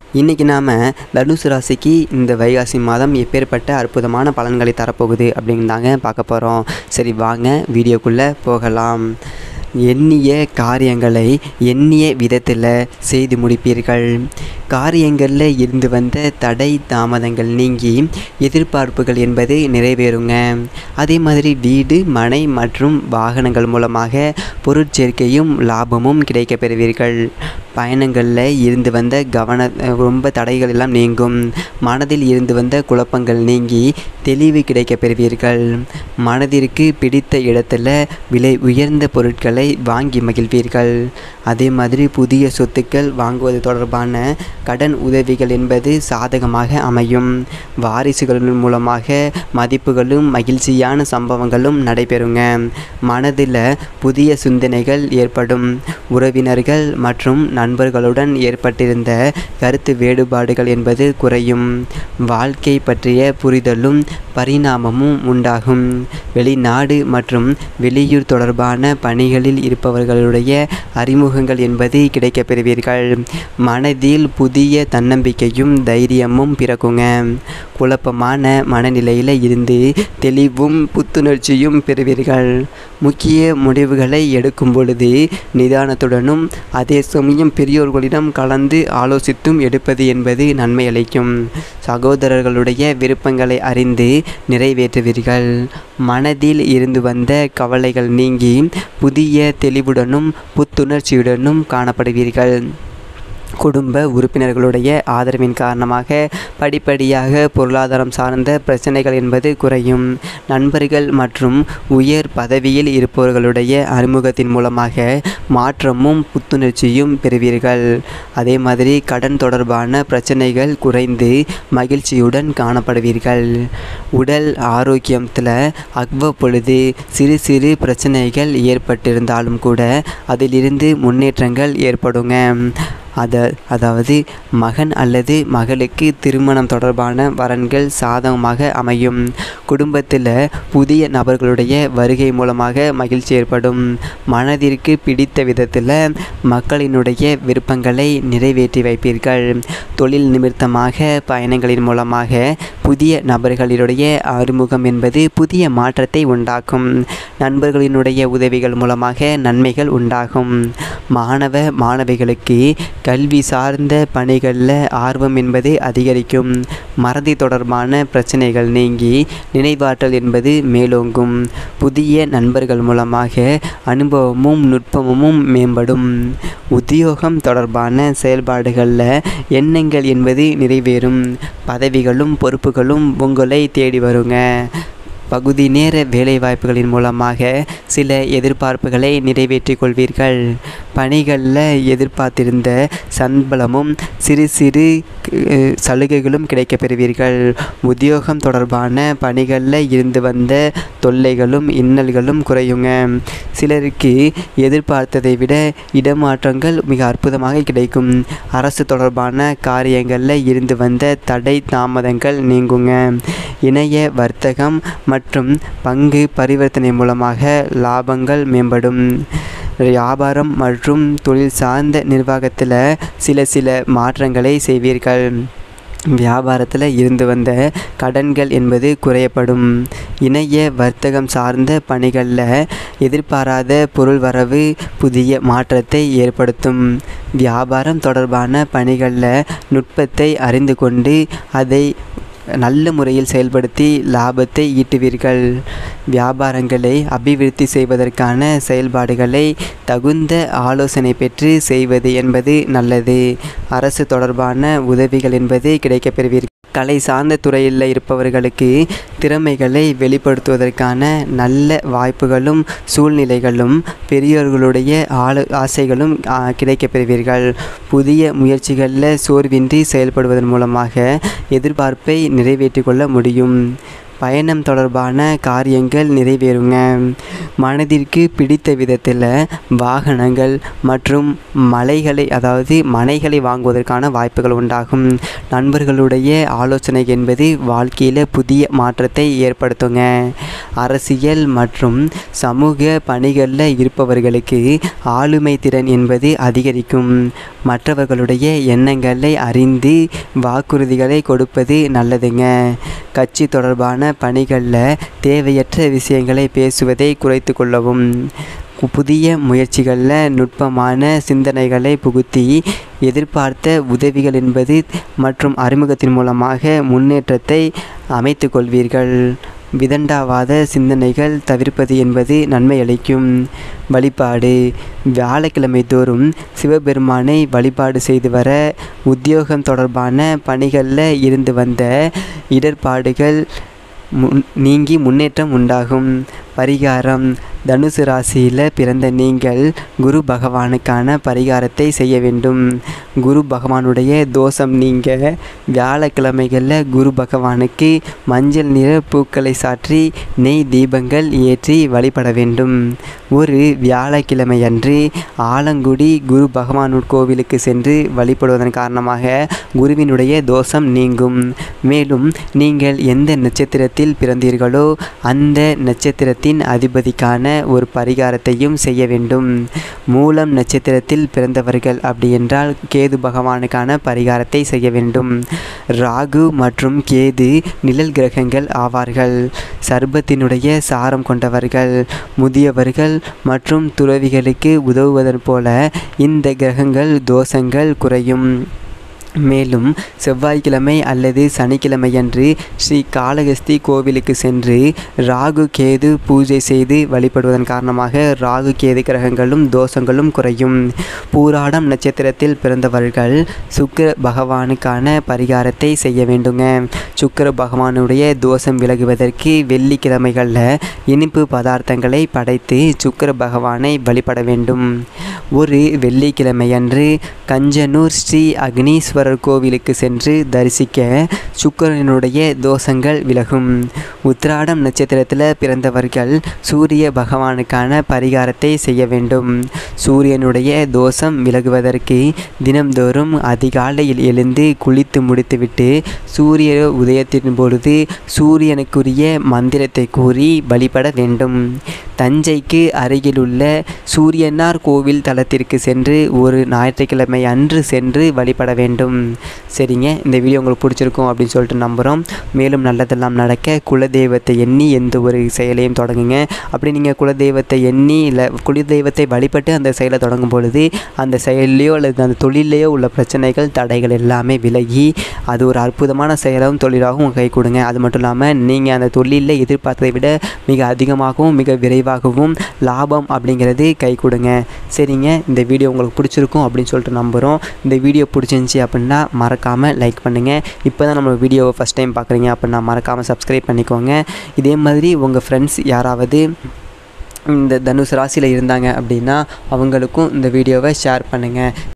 இன்றைக்கி நாம் தனுசு ராசிக்கு இந்த வைகாசி மாதம் எப்பேற்பட்ட அற்புதமான பலன்களை தரப்போகுது அப்படின்னு தாங்க பார்க்க போகிறோம் சரி வாங்க வீடியோக்குள்ளே போகலாம் எண்ணிய காரியங்களை எண்ணிய விதத்தில் செய்து முடிப்பீர்கள் காரியங்களில் இருந்து வந்த தடை தாமதங்கள் நீங்கி எதிர்பார்ப்புகள் என்பது நிறைவேறுங்க அதே மாதிரி வீடு மனை மற்றும் வாகனங்கள் மூலமாக பொருட்சேர்க்கையும் லாபமும் கிடைக்கப் பெறுவீர்கள் பயணங்களில் இருந்து வந்த கவன ரொம்ப தடைகள் எல்லாம் நீங்கும் மனதில் இருந்து வந்த குழப்பங்கள் நீங்கி தெளிவு கிடைக்கப் பெறுவீர்கள் மனதிற்கு பிடித்த இடத்துல விலை உயர்ந்த பொருட்களை வாங்கி மகிழ்வீர்கள் அதே மாதிரி புதிய சொத்துக்கள் வாங்குவது தொடர்பான கடன் உதவிகள் என்பது சாதகமாக அமையும் வாரிசுகளின் மூலமாக மதிப்புகளும் மகிழ்ச்சியான சம்பவங்களும் நடைபெறுங்க மனதில் புதிய சிந்தனைகள் ஏற்படும் உறவினர்கள் மற்றும் நண்பர்களுடன் ஏற்பட்டிருந்த கருத்து வேறுபாடுகள் என்பது குறையும் வாழ்க்கை பற்றிய புரிதலும் பரிணாமமும் உண்டாகும் வெளிநாடு மற்றும் வெளியூர் தொடர்பான பணிகளில் இருப்பவர்களுடைய அறிமுகங்கள் என்பது கிடைக்கப் பெறுவீர்கள் மனதில் புதிய தன்னம்பிக்கையும் தைரியமும் பிறக்குங்க குழப்பமான மனநிலையில் இருந்து தெளிவும் புத்துணர்ச்சியும் பெறுவீர்கள் முக்கிய முடிவுகளை எடுக்கும் பொழுது நிதானத்துடனும் அதே சமயம் பெரியோர்களிடம் கலந்து ஆலோசித்தும் எடுப்பது என்பது நன்மை அளிக்கும் சகோதரர்களுடைய விருப்பங்களை அறிந்து நிறைவேற்றுவீர்கள் மனதில் இருந்து வந்த கவலைகள் நீங்கி புதிய தெளிவுடனும் புத்துணர்ச்சியுடனும் காணப்படுவீர்கள் குடும்ப உறுப்பினர்களுடைய ஆதரவின் காரணமாக படிப்படியாக பொருளாதாரம் சார்ந்த பிரச்சனைகள் என்பது குறையும் நண்பர்கள் மற்றும் உயர் பதவியில் இருப்பவர்களுடைய அறிமுகத்தின் மூலமாக மாற்றமும் புத்துணர்ச்சியும் பெறுவீர்கள் அதே மாதிரி கடன் தொடர்பான பிரச்சனைகள் குறைந்து மகிழ்ச்சியுடன் காணப்படுவீர்கள் உடல் ஆரோக்கியத்தில் அவ்வப்பொழுது சிறு சிறு பிரச்சனைகள் ஏற்பட்டிருந்தாலும் கூட அதிலிருந்து முன்னேற்றங்கள் ஏற்படுங்க அத அதாவது மகன் அல்லது மகளுக்கு திருமணம் தொடர்பான வரன்கள் சாதகமாக அமையும் குடும்பத்தில் புதிய நபர்களுடைய வருகை மூலமாக மகிழ்ச்சி ஏற்படும் மனதிற்கு பிடித்த விதத்தில் மக்களினுடைய விருப்பங்களை நிறைவேற்றி வைப்பீர்கள் தொழில் நிமித்தமாக பயணங்களின் மூலமாக புதிய நபர்களினுடைய அறிமுகம் என்பது புதிய மாற்றத்தை உண்டாக்கும் நண்பர்களினுடைய உதவிகள் மூலமாக நன்மைகள் உண்டாகும் மாணவ மாணவிகளுக்கு கல்வி சார்ந்த பணிகளில் ஆர்வம் என்பது அதிகரிக்கும் மறதி தொடர்பான பிரச்சனைகள் நீங்கி நினைவாற்றல் என்பது மேலோங்கும் புதிய நண்பர்கள் மூலமாக அனுபவமும் நுட்பமும் மேம்படும் உத்தியோகம் தொடர்பான செயல்பாடுகளில் எண்ணங்கள் என்பது நிறைவேறும் பதவிகளும் பொறுப்புகளும் உங்களை தேடி வருங்க பகுதி நேர வேலைவாய்ப்புகளின் மூலமாக சில எதிர்பார்ப்புகளை நிறைவேற்றிக் கொள்வீர்கள் பணிகளில் எதிர்பார்த்திருந்த சம்பளமும் சிறு சிறு சலுகைகளும் கிடைக்கப் பெறுவீர்கள் உத்தியோகம் தொடர்பான பணிகளில் இருந்து வந்த தொல்லைகளும் இன்னல்களும் குறையுங்க சிலருக்கு எதிர்பார்த்ததை விட இடமாற்றங்கள் மிக அற்புதமாக கிடைக்கும் அரசு தொடர்பான காரியங்களில் இருந்து வந்த தடை தாமதங்கள் நீங்குங்க இணைய வர்த்தகம் மற்றும் பங்கு பரிவர்த்தனை மூலமாக லாபங்கள் மேம்படும் வியாபாரம் மற்றும் தொழில் சார்ந்த நிர்வாகத்தில் சில சில மாற்றங்களை செய்வீர்கள் வியாபாரத்தில் இருந்து வந்த கடன்கள் என்பது குறையப்படும் இணைய வர்த்தகம் சார்ந்த பணிகளில் எதிர்பாராத பொருள் வரவு புதிய மாற்றத்தை ஏற்படுத்தும் வியாபாரம் தொடர்பான பணிகளில் நுட்பத்தை அறிந்து கொண்டு அதை நல்ல முறையில் செயல்படுத்தி லாபத்தை ஈட்டுவீர்கள் வியாபாரங்களை அபிவிருத்தி செய்வதற்கான செயல்பாடுகளை தகுந்த ஆலோசனை பெற்று செய்வது என்பது நல்லது அரசு தொடர்பான உதவிகள் என்பது கிடைக்கப்பெறுவீர்கள் கலை சார்ந்த துறையில் இருப்பவர்களுக்கு திறமைகளை வெளிப்படுத்துவதற்கான நல்ல வாய்ப்புகளும் சூழ்நிலைகளும் பெரியோர்களுடைய ஆளு ஆசைகளும் கிடைக்கப் பெறுவீர்கள் புதிய முயற்சிகளில் சோர்வின்றி செயல்படுவதன் மூலமாக எதிர்பார்ப்பை நிறைவேற்றி கொள்ள முடியும் பயணம் தொடர்பான காரியங்கள் நிறைவேறுங்க மனதிற்கு பிடித்த விதத்தில் வாகனங்கள் மற்றும் மலைகளை அதாவது மனைகளை வாங்குவதற்கான வாய்ப்புகள் உண்டாகும் நண்பர்களுடைய ஆலோசனை என்பது வாழ்க்கையில் புதிய மாற்றத்தை ஏற்படுத்துங்க அரசியல் மற்றும் சமூக பணிகளில் இருப்பவர்களுக்கு ஆளுமை திறன் என்பது அதிகரிக்கும் மற்றவர்களுடைய எண்ணங்களை அறிந்து வாக்குறுதிகளை கொடுப்பது நல்லதுங்க கட்சி தொடர்பான பணிகளில் தேவையற்ற விஷயங்களை பேசுவதை குறைத்து கொள்ளவும் புதிய முயற்சிகளில் நுட்பமான சிந்தனைகளை புகுத்தி எதிர்பார்த்த உதவிகள் என்பது மற்றும் அறிமுகத்தின் மூலமாக முன்னேற்றத்தை அமைத்து கொள்வீர்கள் விதண்டாவாத சிந்தனைகள் தவிர்ப்பது என்பது நன்மை அளிக்கும் வழிபாடு வியாழக்கிழமை தோறும் சிவபெருமானை வழிபாடு செய்து வர உத்தியோகம் தொடர்பான பணிகளில் இருந்து வந்த இடர்பாடுகள் முன் நீங்கி முன்னேற்றம் உண்டாகும் பரிகாரம் தனுசு ராசியில் பிறந்த நீங்கள் குரு பகவானுக்கான பரிகாரத்தை செய்ய வேண்டும் குரு பகவானுடைய தோஷம் நீங்க வியாழக்கிழமைகளில் குரு பகவானுக்கு மஞ்சள் நிற பூக்களை சாற்றி நெய் தீபங்கள் ஏற்றி வழிபட வேண்டும் ஒரு வியாழக்கிழமை அன்று ஆலங்குடி குரு பகவான் கோவிலுக்கு சென்று வழிபடுவதன் காரணமாக குருவினுடைய தோஷம் நீங்கும் மேலும் நீங்கள் எந்த நட்சத்திரத்தில் பிறந்தீர்களோ அந்த நட்சத்திரத்தின் அதிபதிக்கான ஒரு பரிகாரத்தையும் செய்ய வேண்டும் மூலம் நட்சத்திரத்தில் பிறந்தவர்கள் அப்படி என்றால் கேது பகவானுக்கான பரிகாரத்தை செய்ய வேண்டும் ராகு மற்றும் கேது நிழல் கிரகங்கள் ஆவார்கள் சர்பத்தினுடைய சாரம் கொண்டவர்கள் முதியவர்கள் மற்றும் துறவிகளுக்கு உதவுவதன் போல இந்த கிரகங்கள் தோஷங்கள் குறையும் மேலும் செவ்வாய்க்கிழமை அல்லது சனிக்கிழமையன்று ஸ்ரீ காளகஸ்தி கோவிலுக்கு சென்று ராகு கேது பூஜை செய்து வழிபடுவதன் காரணமாக ராகு கேது கிரகங்களும் தோஷங்களும் குறையும் பூராடம் நட்சத்திரத்தில் பிறந்தவர்கள் சுக்கிர பகவானுக்கான பரிகாரத்தை செய்ய வேண்டுங்க சுக்கிர பகவானுடைய தோஷம் விலகுவதற்கு வெள்ளிக்கிழமைகளில் இனிப்பு பதார்த்தங்களை படைத்து சுக்கிர பகவானை வழிபட வேண்டும் ஒரு வெள்ளிக்கிழமையன்று கஞ்சனூர் ஸ்ரீ அக்னீஸ்வரர் கோவிலுக்கு சென்று தரிசிக்க சுக்கிரனுடைய தோஷங்கள் விலகும் உத்திராடம் நட்சத்திரத்தில் பிறந்தவர்கள் சூரிய பகவானுக்கான பரிகாரத்தை செய்ய வேண்டும் சூரியனுடைய தோஷம் விலகுவதற்கு தினம்தோறும் அதிகாலையில் எழுந்து குளித்து முடித்துவிட்டு சூரிய உதயத்தின் பொழுது சூரியனுக்குரிய மந்திரத்தை கூறி வழிபட வேண்டும் தஞ்சைக்கு அருகிலுள்ள சூரியனார் கோவில் தலத்திற்கு சென்று ஒரு ஞாயிற்றுக்கிழமை அன்று சென்று வழிபட வேண்டும் சரிங்க இந்த வீடியோ உங்களுக்கு பிடிச்சிருக்கும் அப்படின்னு சொல்லிட்டு நம்புகிறோம் மேலும் நல்லதெல்லாம் நடக்க குலதெய்வத்தை எண்ணி எந்த ஒரு செயலையும் தொடங்குங்க அப்படி நீங்கள் குலதெய்வத்தை எண்ணி இல்லை குலதெய்வத்தை வழிபட்டு அந்த செயலை தொடங்கும் பொழுது அந்த செயல்லையோ அல்லது அந்த தொழிலையோ உள்ள பிரச்சனைகள் தடைகள் எல்லாமே விலகி அது ஒரு அற்புதமான செயலாகவும் தொழிலாகவும் கை கொடுங்க அது மட்டும் இல்லாமல் நீங்கள் அந்த தொழிலில் எதிர்பார்த்ததை விட மிக அதிகமாகவும் மிக விரைவாகவும் லாபம் அப்படிங்கிறது கை கொடுங்க சரிங்க இந்த வீடியோ உங்களுக்கு பிடிச்சிருக்கும் அப்படின்னு சொல்லிட்டு நம்புகிறோம் இந்த வீடியோ பிடிச்சிருந்துச்சி அப்படின்னா மறக்காமல் லைக் பண்ணுங்கள் இப்போ தான் நம்ம வீடியோவை ஃபஸ்ட் டைம் பார்க்குறீங்க அப்படின்னா மறக்காமல் சப்ஸ்கிரைப் பண்ணிக்கோங்க இதே மாதிரி உங்கள் ஃப்ரெண்ட்ஸ் யாராவது இந்த தனுஷ் ராசியில் இருந்தாங்க அப்படின்னா அவங்களுக்கும் இந்த வீடியோவை ஷேர் பண்ணுங்கள்